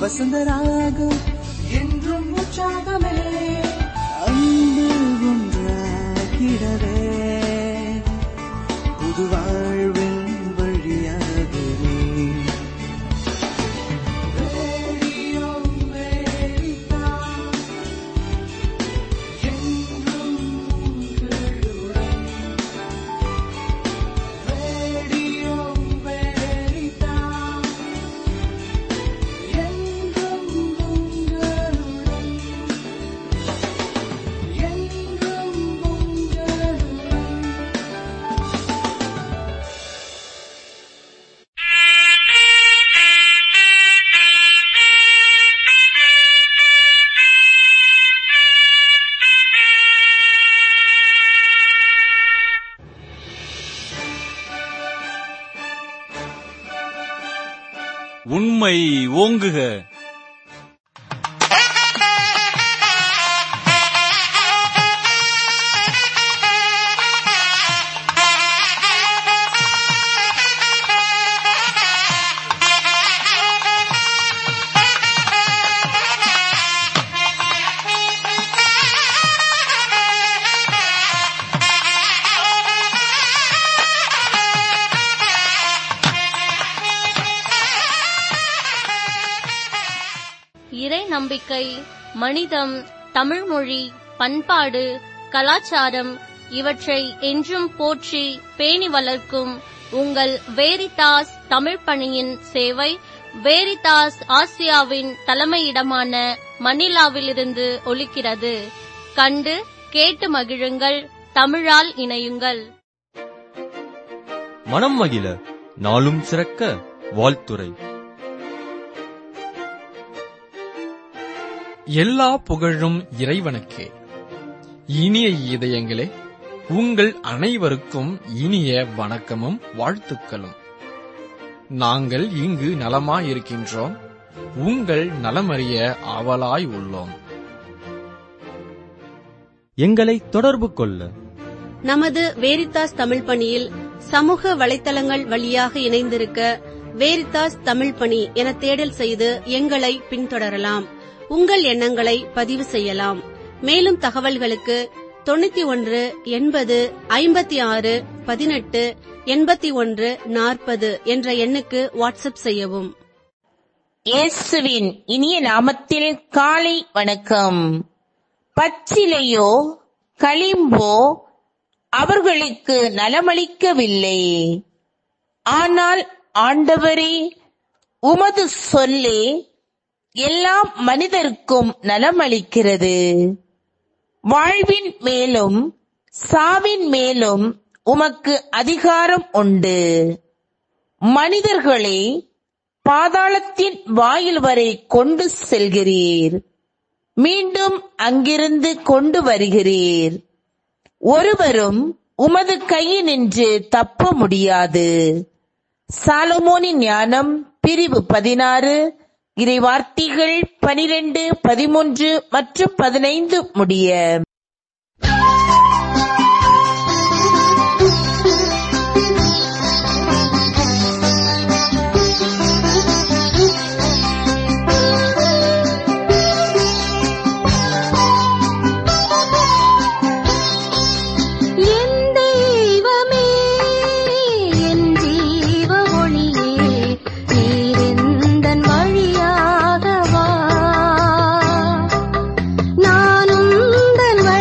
வசந்தராகம் என்றும் உற்சாகமே அன்பு ஒன்றாகிடவே புது வாழ்வின் வழியாகவே ரேடியோ அமெரிக்கா, என்றும் உங்களுடன். ரேடியோ அமெரிக்கா, என்றும் உங்களுடன். என்றும் உங்களுடன். உண்மை ஓங்குக இறை நம்பிக்கை மனிதம் தமிழ்மொழி பண்பாடு கலாச்சாரம் இவற்றை என்றும் போற்றி பேணி வளர்க்கும் உங்கள் வேரிதாஸ் தமிழ் பணியின் சேவை வேரிதாஸ் ஆசியாவின் தலைமையிடமான மணிலாவிலிருந்து ஒலிக்கிறது கண்டு கேட்டு மகிழுங்கள் தமிழால் இணையுங்கள் மனம் மகிழ நாளும் சிறக்க வாழ்த்துரை எல்லா புகழும் இறைவனுக்கே இனிய இதயங்களே உங்கள் அனைவருக்கும் இனிய வணக்கமும் வாழ்த்துக்களும் நாங்கள் இங்கு நலமாயிருக்கின்றோம் உங்கள் நலமறிய ஆவலாய் உள்ளோம் எங்களை தொடர்பு கொள்ள நமது வேரித்தாஸ் தமிழ் பணியில் சமூக வலைத்தளங்கள் வழியாக இணைந்திருக்க வேரித்தாஸ் தமிழ் பணி என தேடல் செய்து எங்களை பின்தொடரலாம் உங்கள் எண்ணங்களை பதிவு செய்யலாம் மேலும் தகவல்களுக்கு தொண்ணூத்தி ஒன்று எண்பது ஐம்பத்தி ஆறு பதினெட்டு எண்பத்தி ஒன்று நாற்பது என்ற எண்ணுக்கு வாட்ஸ்அப் செய்யவும் இயேசுவின் இனிய நாமத்தில் காலை வணக்கம் பச்சிலையோ களிம்போ அவர்களுக்கு நலமளிக்கவில்லை ஆனால் ஆண்டவரே உமது சொல்லே எல்லா மனிதருக்கும் நலமளிக்கிறது வாழ்வின் மேலும் சாவின் மேலும் உமக்கு அதிகாரம் உண்டு மனிதர்களை பாதாளத்தின் வாயில் வரை கொண்டு செல்கிறீர் மீண்டும் அங்கிருந்து கொண்டு வருகிறீர் ஒருவரும் உமது கையினின்று தப்ப முடியாது சாலமோனின் ஞானம் பிரிவு பதினாறு இறைவார்த்தைகள் பனிரெண்டு பதிமூன்று மற்றும் பதினைந்து முடிய என் தெய்வமே என் ஜீவ ஒளியே நீரெந்தன் வழியாக வா நான் உந்தன்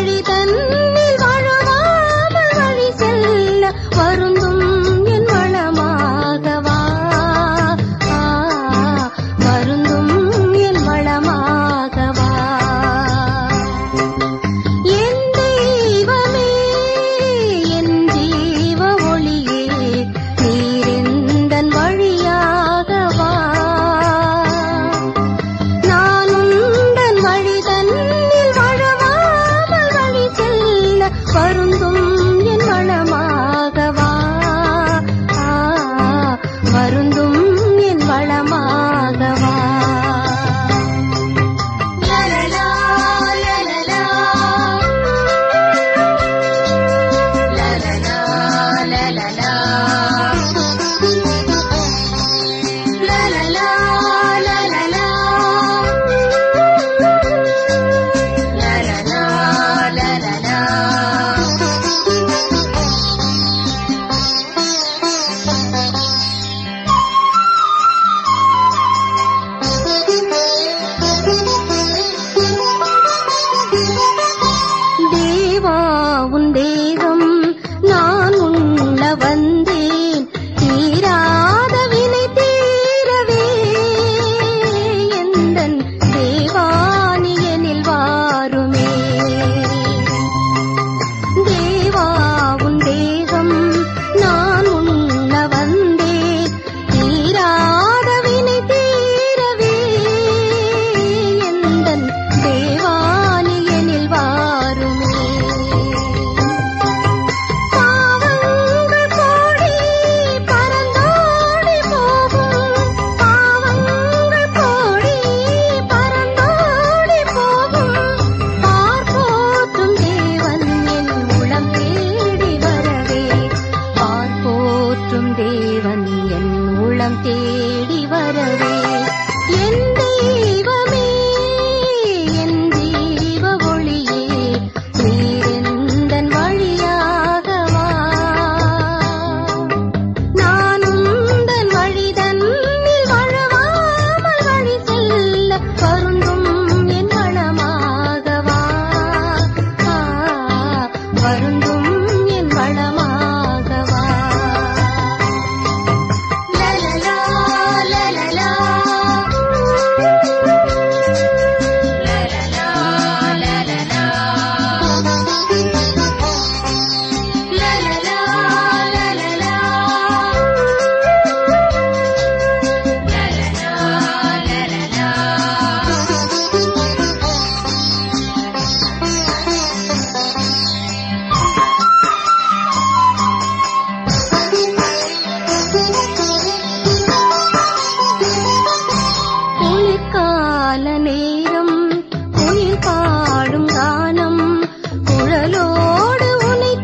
குயில் பாடும் கானம் குழலோடு உனை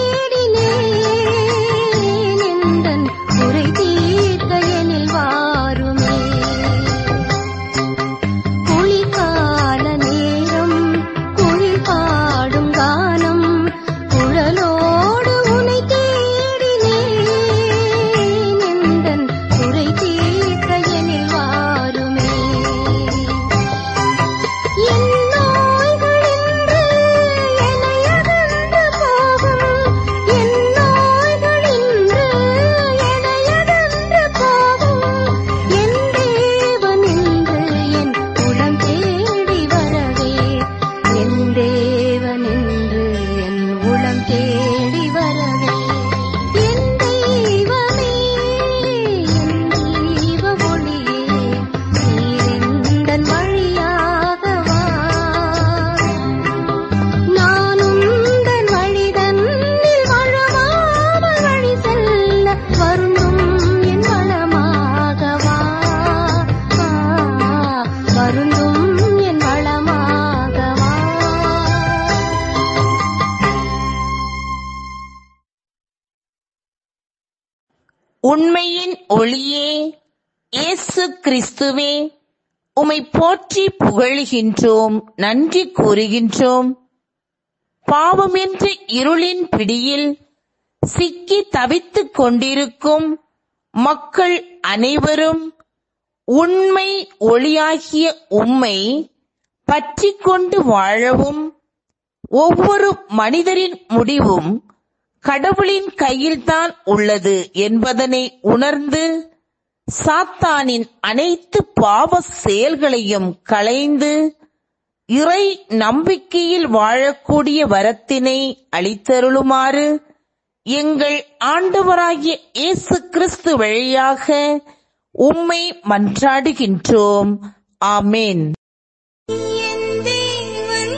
தேடினேன் எந்தன் குறை தீர்க்க எனில் வாருமே குளிர்கால நேரம் குயில் பாடும் கானம் குழலோடு உனை தேடினேன் எந்தன் குறை தீர்க்க எனில் வாருமே என் நோய்களின்று என்னை அகன்று போகும் என் நோய்களின்று என்னை அகன்று போகும் என் தேவனின்று என் உளம் தேடி வரவே என் தேவனின்று என் உளம் தேடி வரவே என் தெய்வமே என் ஜீவ ஒளியே நீரிந்தன் வழியாக வா நானும் தன் வழிதன்னில் வழுவாமல் வழி செல்ல வருந்தும் என் வளமாக வா வருந்தும் என் வளமாக வா உண்மையின் ஒளியே இயேசு கிறிஸ்துவே உமை போற்றி புகழுகின்றோம் நன்றி கூறுகின்றோம் பாவமென்ற இருளின் பிடியில் சிக்கி தவித்துக் கொண்டிருக்கும் மக்கள் அனைவரும் உண்மை ஒளியாகிய உம்மை பற்றிக் கொண்டு வாழவும் ஒவ்வொரு மனிதரின் முடிவும் கடவுளின் கையில்தான் உள்ளது என்பதனை உணர்ந்து சாத்தானின் அனைத்து பாவ செயல்களையும் களைந்து இறை நம்பிக்கையில் வாழக்கூடிய வரத்தினை அளித்தருளுமாறு எங்கள் ஆண்டவராகிய இயேசு கிறிஸ்து வழியாக உம்மை மன்றாடுகின்றோம் ஆமென் என் தேவன்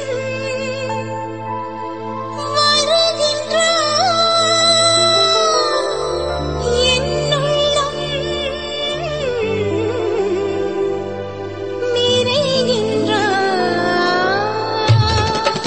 வருகின்றார் என் உள்ளம் நிறைகின்றார்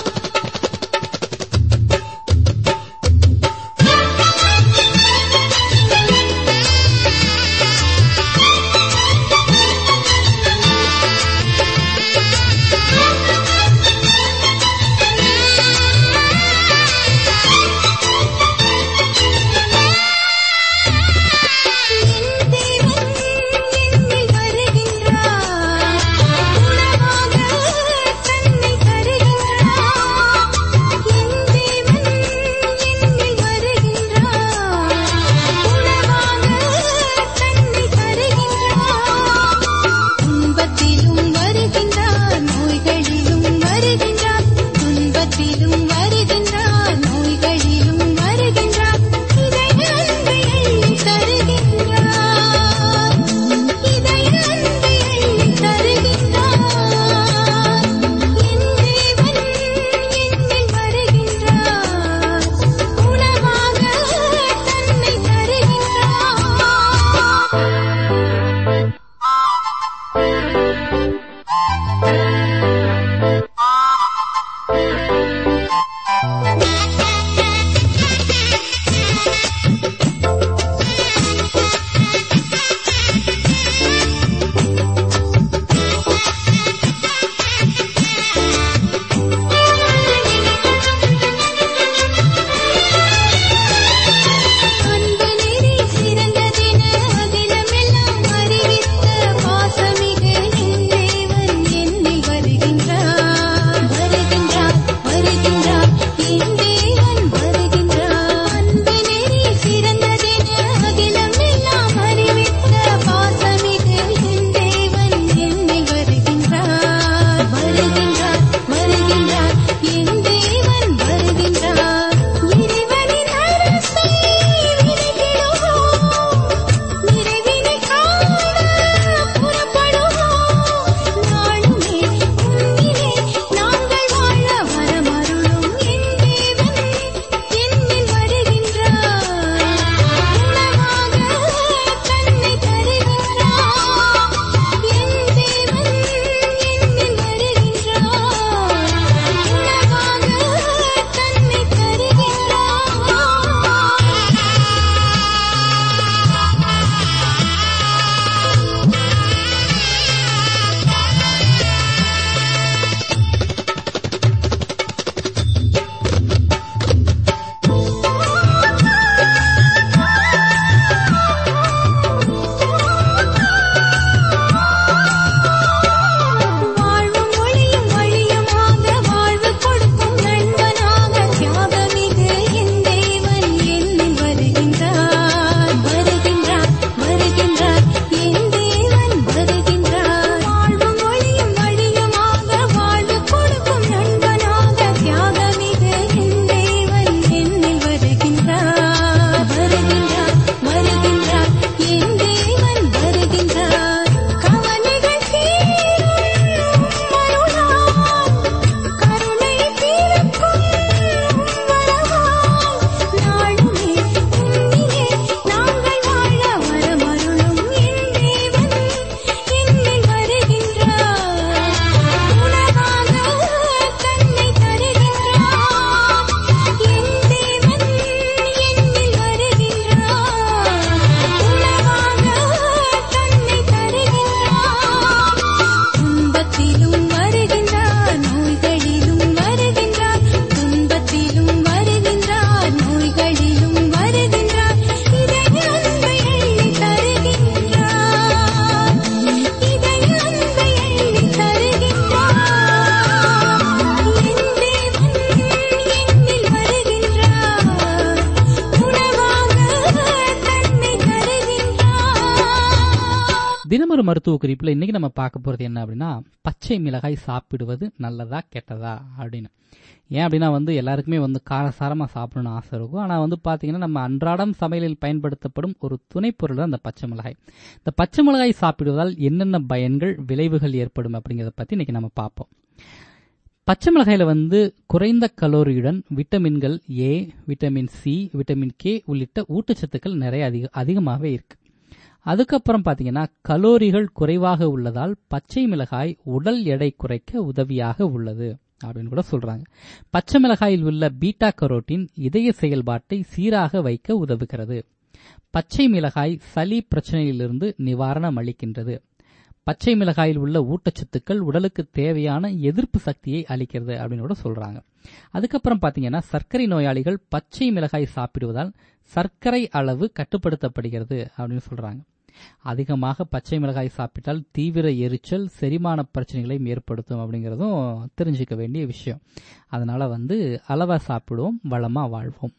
இன்னொரு மருத்துவ குறிப்புல இன்னைக்கு நம்ம பார்க்க போறது என்ன அப்படின்னா பச்சை மிளகாய் சாப்பிடுவது நல்லதா கெட்டதா அப்படின்னு ஏன் அப்படின்னா வந்து எல்லாருக்குமே வந்து காரசாரமா சாப்பிடணும்னு ஆசை இருக்கும் ஆனா வந்து பாத்தீங்கன்னா நம்ம அன்றாடம் சமையலில் பயன்படுத்தப்படும் ஒரு துணைப்பொருள் தான் இந்த பச்சை மிளகாய் இந்த பச்சை மிளகாய் சாப்பிடுவதால் என்னென்ன பயன்கள் விளைவுகள் ஏற்படும் அப்படிங்கறத பத்தி இன்னைக்கு நம்ம பார்ப்போம் பச்சை மிளகாயில வந்து குறைந்த கலோரியுடன் விட்டமின்கள் A vitamin C vitamin K உள்ளிட்ட ஊட்டச்சத்துக்கள் நிறைய அதிக அதிகமாகவே இருக்கு அதுக்கப்புறம் பாத்தீங்கன்னா கலோரிகள் குறைவாக உள்ளதால் பச்சை மிளகாய் உடல் எடை குறைக்க உதவியாக உள்ளது அப்படின்னு கூட சொல்றாங்க பச்சை மிளகாயில் உள்ள பீட்டா கரோட்டின் இதய செயல்பாட்டை சீராக வைக்க உதவுகிறது பச்சை மிளகாய் சளி பிரச்சனையிலிருந்து நிவாரணம் அளிக்கின்றது பச்சை மிளகாயில் உள்ள ஊட்டச்சத்துக்கள் உடலுக்கு தேவையான எதிர்ப்பு சக்தியை அளிக்கிறது அப்படின்னு கூட சொல்றாங்க அதுக்கப்புறம் பாத்தீங்கன்னா சர்க்கரை நோயாளிகள் பச்சை மிளகாய் சாப்பிடுவதால் சர்க்கரை அளவு கட்டுப்படுத்தப்படுகிறது அப்படின்னு சொல்றாங்க அதிகமாக பச்சை மிளகாய் சாப்பிட்டால் தீவிர எரிச்சல் செரிமான பிரச்சனைகளை ஏற்படுத்தும் அப்படிங்கறதும் தெரிஞ்சுக்க வேண்டிய விஷயம் அதனால வந்து அளவா சாப்பிடுவோம் வளமா வாழ்வோம்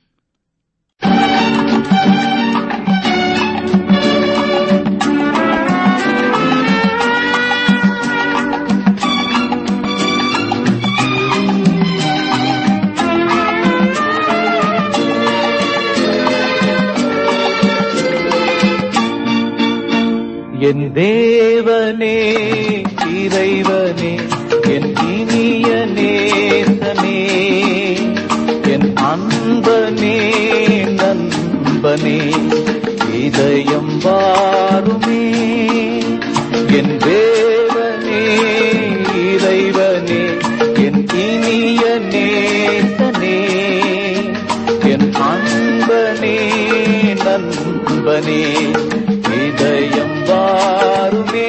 என் தேவனே இறைவனே என் இனிய நேசனே என் அன்பனே நண்பனே இதயம் வாருமே என் தேவனே இறைவனே என் இனிய நேசனே என் அன்பனே நண்பனே இதயம் வாருமே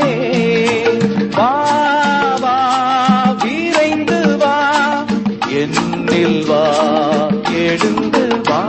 வா வா விரைந்து வா என்னில் வா எழுந்து வா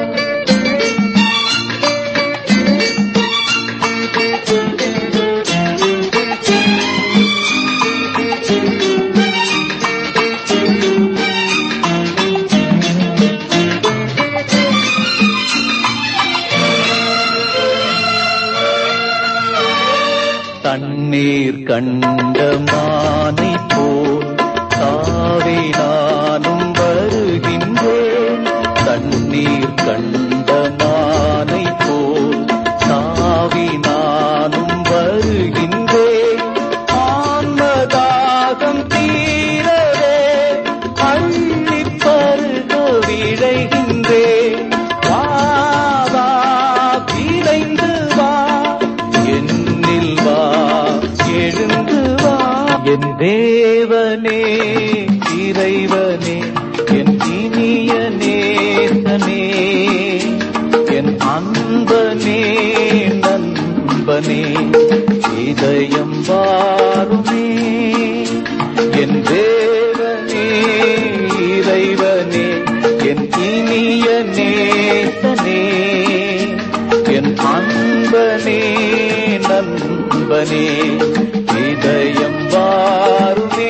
தண்ணீர் கண்ட மானை போல் தாவே நானும் வருகின்றேன் தண்ணீர் கண்ட மானை போல் தாவி நானும் வருகின்றேன் ஆன்மதாகம் தீரவே அள்ளிப் பருக விழைகின்றேன் வா வா விரைந்து வா என்னில் வா எழுந்து வா என் தேவனே இறைவனே என் இனிய நேசனே என் அன்பனே நண்பனே இதயம் வாருமே என் தேவனே இறைவனே என் இனிய நேசனே என் அன்பனே நண்பனே இதயம் வாருமே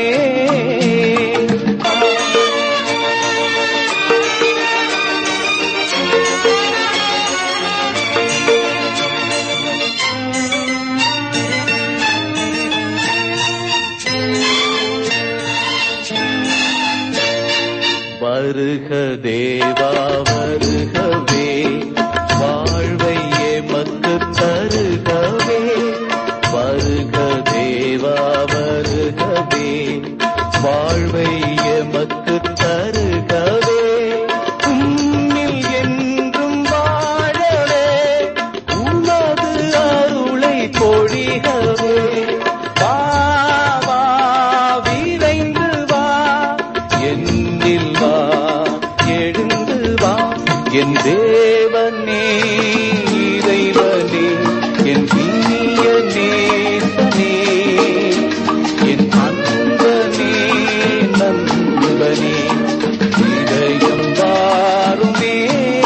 வருக தேவா வருகவே வாழ்வை எமக்கு தருகவே வருக தேவா வருகவே வாழ்வை எமக்கு தருகவே உம்மில் என்றும் வாழவே உமது அருளை பொழிகவே வா வா விரைந்து வா என்னில் வா எழுந்து வா என் தேவனே இறைவனே என் இனிய நேசனே என் அன்பனே நண்பனே இதயம் வாருமே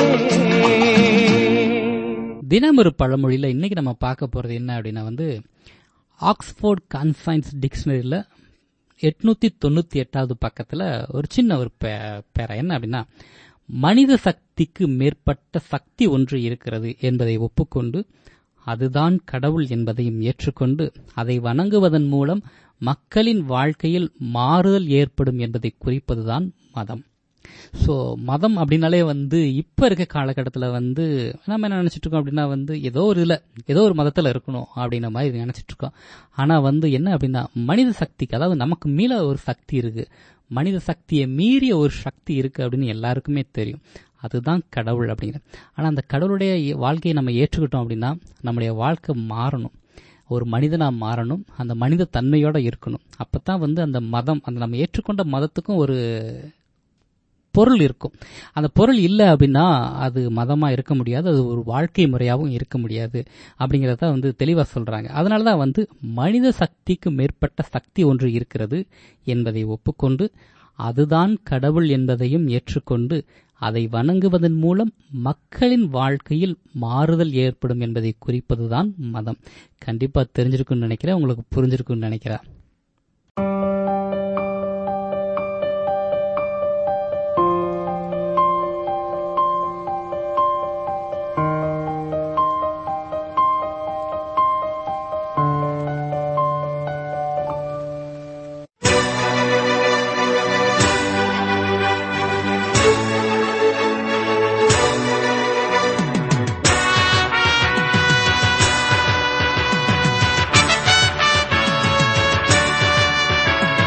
தினம் ஒரு பழமொழியில இன்னைக்கு நம்ம பார்க்க போறது என்ன அப்படின்னா வந்து ஆக்ஸ்போர்ட் கான்சைன்ஸ் டிக்ஷனரியில் எட்நூத்தி தொண்ணூத்தி எட்டாவது பக்கத்துல ஒரு சின்ன ஒரு பே- பேரா என்ன அப்படின்னா மனித சக்திக்கு மேற்பட்ட சக்தி ஒன்று இருக்கிறது என்பதை ஒப்புக்கொண்டு அதுதான் கடவுள் என்பதையும் ஏற்றுக்கொண்டு அதை வணங்குவதன் மூலம் மக்களின் வாழ்க்கையில் மாறுதல் ஏற்படும் என்பதை குறிப்பதுதான் மதம் ஸோ மதம் அப்படின்னாலே வந்து இப்போ இருக்க காலகட்டத்தில் வந்து நம்ம என்ன நினச்சிட்டு இருக்கோம் அப்படின்னா வந்து ஏதோ ஒரு இதில் ஏதோ ஒரு மதத்தில் இருக்கணும் அப்படின்ற மாதிரி நினச்சிட்டு இருக்கோம் ஆனால் வந்து என்ன அப்படின்னா மனித சக்திக்கு அதாவது நமக்கு மீள ஒரு சக்தி இருக்கு மனித சக்தியை மீறிய ஒரு சக்தி இருக்கு அப்படின்னு எல்லாருக்குமே தெரியும் அதுதான் கடவுள் அப்படிங்கிற ஆனால் அந்த கடவுளுடைய வாழ்க்கையை நம்ம ஏற்றுக்கிட்டோம் அப்படின்னா நம்முடைய வாழ்க்கை மாறணும் ஒரு மனிதனா மாறணும் அந்த மனித தன்மையோட இருக்கணும் அப்பதான் வந்து அந்த மதம் அந்த நம்ம ஏற்றுக்கொண்ட மதத்துக்கும் ஒரு பொருள் இருக்கும் அந்த பொருள் இல்லை அப்படின்னா அது மதமா இருக்க முடியாது அது ஒரு வாழ்க்கை முறையாகவும் இருக்க முடியாது அப்படிங்கிறத வந்து தெளிவா சொல்றாங்க அதனால தான் வந்து மனித சக்திக்கு மேற்பட்ட சக்தி ஒன்று இருக்கிறது என்பதை ஒப்புக்கொண்டு அதுதான் கடவுள் என்பதையும் ஏற்றுக்கொண்டு அதை வணங்குவதன் மூலம் மக்களின் வாழ்க்கையில் மாறுதல் ஏற்படும் என்பதை குறிப்பதுதான் மதம் கண்டிப்பா தெரிஞ்சிருக்கும்னு நினைக்கிறேன் உங்களுக்கு புரிஞ்சிருக்கும்னு நினைக்கிறேன் ஆ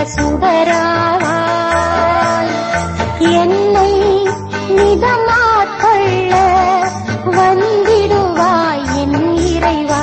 சுடராவாய் என்னை நிதமாக்கொள்ள வந்திடுவாய் என் இறைவா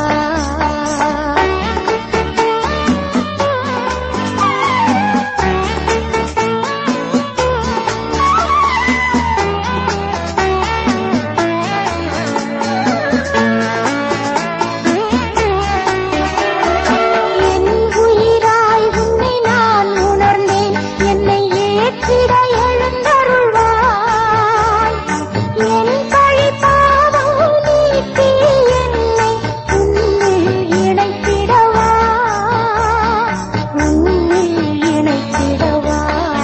என் உயிராய் உன்னை நான் உணர்ந்தேன் என்னை ஏற்றிட எழுந்தருள்வாய் என் பழி பாவம் நீக்கி என்னை உன்னில் இணைத்திடவா உன்னில் இணைத்திடவா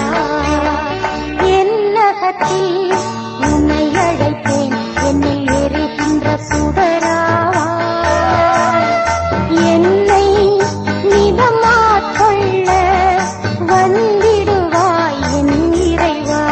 என்னகத்தில் உன்னை அழைத்தேன் என்னை எரிகின்ற சுடராவா என்னை நிதமாக்கொள்ள வந்திடுவாய் என் இறைவா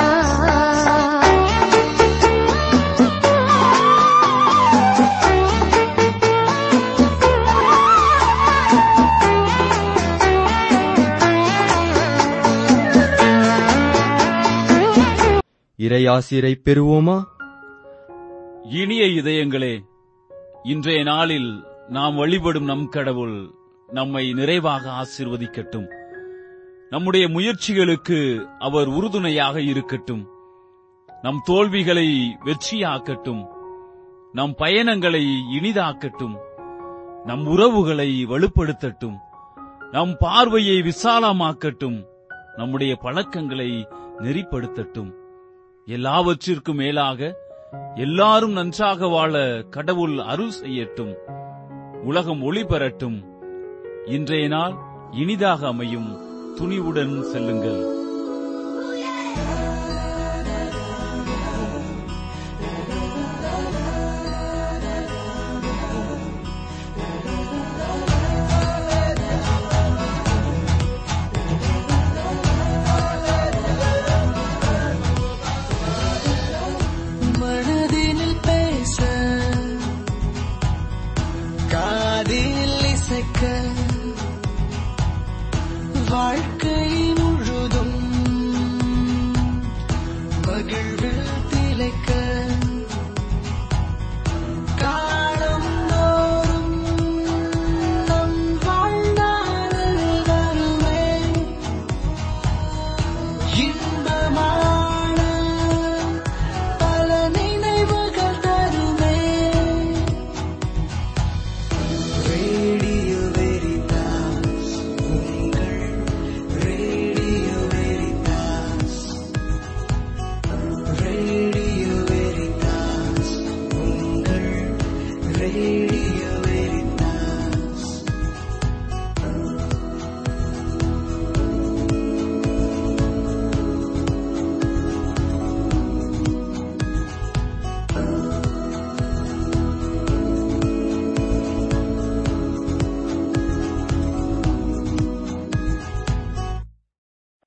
இறையாசிரை பெறுவோமா இனிய இதயங்களே இன்றைய நாளில் நாம் வழிபடும் நம் கடவுள் நம்மை நிறைவாக ஆசீர்வதிக்கட்டும் நம்முடைய முயற்சிகளுக்கு அவர் உறுதுணையாக இருக்கட்டும் நம் தோல்விகளை வெற்றியாக்கட்டும் நம் பயணங்களை இனிதாக்கட்டும் நம் உறவுகளை வலுப்படுத்தட்டும் நம் பார்வையை விசாலமாக்கட்டும் நம்முடைய பழக்கங்களை நெறிப்படுத்தட்டும் எல்லாவற்றிற்கும் மேலாக எல்லாரும் நன்றாக வாழ கடவுள் அருள் செய்யட்டும் உலகம் ஒளி பெறட்டும் இன்றைய நாள் இனிதாக அமையும் துணிவுடன் செல்லுங்கள்